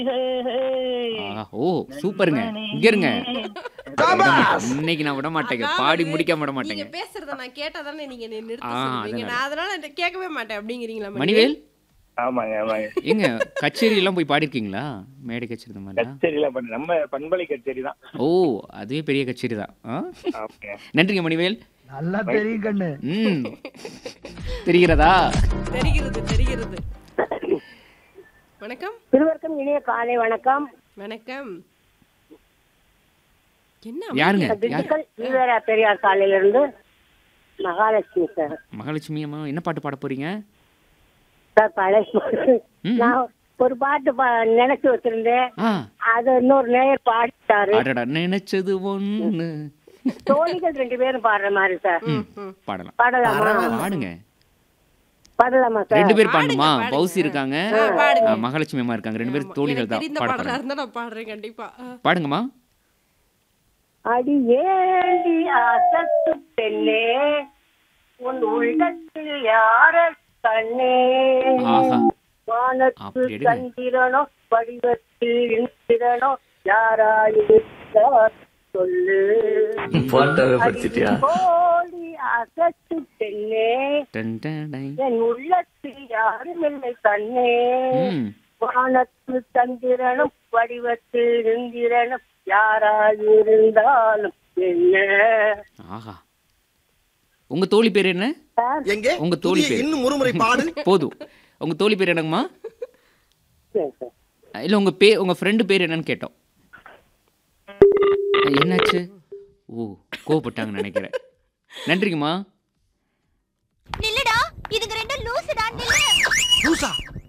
ஆஹா, ஓ சூப்பருங்க இங்க இருங்க இன்னைக்கு நான் விட மாட்டேங்க பாடி முடிக்க விட மாட்டேங்க நீங்க பேசுறத நான் கேட்டா தானே நீங்க என்னை நிறுத்த ஆ, சொல்லுவீங்க அதனால. நான் அதனால இந்த கேட்கவே மாட்டேன் அப்படிங்கிறீங்களா மணிவேல் ஆமாங்க ஆமாங்க ஏங்க கச்சேரி எல்லாம் போய் பாடிருக்கீங்களா மேடை கச்சேரி இந்த மாதிரிலாம் கச்சேரியில பண்ண நம்ம பண்பலை கச்சேரி தான் ஓ அதுவே பெரிய கச்சேரி தான் ஆ? ஆமாங்க நன்றிங்க மணிவேல் நல்லா தெரியும் கண்ணு ம் தெரிகிறதா தெரிகிறது தெரிகிறது வணக்கம் இருவருக்கும் இனிய காலை வணக்கம் வணக்கம் என்ன யாருங்க யார் திண்டுக்கல் ஈவேரா பெரியார் சாலையிலிருந்து மகாலட்சுமி சார் மகாலட்சுமி அம்மா என்ன பாட்டு பாட போறீங்க சார் பழைய பாட்டு. ம். நான் ஒரு பாட்டு பா- நினைச்சு வச்சிருந்தேன் ஆ அது இன்னொரு நேயர் பாடிட்டாரு அடடா நினைச்சது ஒண்ணு தோழிகள் ரெண்டு பேரும் பாடுற மாதிரி சார் ம், ம். பாடலாம் பாடலாமா பாடுங்க பாடலாமா சார் ரெண்டு பேர் பாடணுமா பாடுங்க. பௌசி இருக்காங்க ஆ, பாடுங்க. ஆ, மகாலட்சுமி அம்மா இருக்காங்க ரெண்டு பேரும் எனக்கு தோழிகள் தான் தெரிந்த பாட பாடலா போறாங்க இருந்தா நான் பாடுறேன் கண்டிப்பா ஆ. பாடுங்கம்மா அடி ஏண்டி அசத்து பெண்ணே உன் உள்ளத்தில் யார கண்ணே ஆஹா வானத்து அப்படி எடுங்க. சந்திரனோ வடிவத்தில் இந்திரனோ யாராயிருந்தார் சொல்லு பாட்டாவே படிச்சிட்டியா கோடி அசத்து பெண்ணே டன் டன் டை. என் உள்ளத்தில் யாரும் இல்லை கண்ணே ம் வானத்து சந்திரனும் வடிவத்தில் இந்திரனும் யாராயிருந்தாலும் என்ன ஆஹா உங்க தோழி பேர் என்ன எங்கே உங்க தோழி புதிய பேர் இன்னும் ஒருமுறை பாடு போதும் உங்க தோழி பேர் என்னங்கம்மா சரி, சரி. இல்ல உங்க பே உங்க ஃப்ரெண்டு பேர் என்னன்னு கேட்டோம் என்னாச்சு ஓ கோவப்பட்டாங்கன்னு நினைக்கிறேன் நன்றிங்கம்மா நில்லுடா இதுங்க ரெண்டும் லூசுடா நில்லு லூசா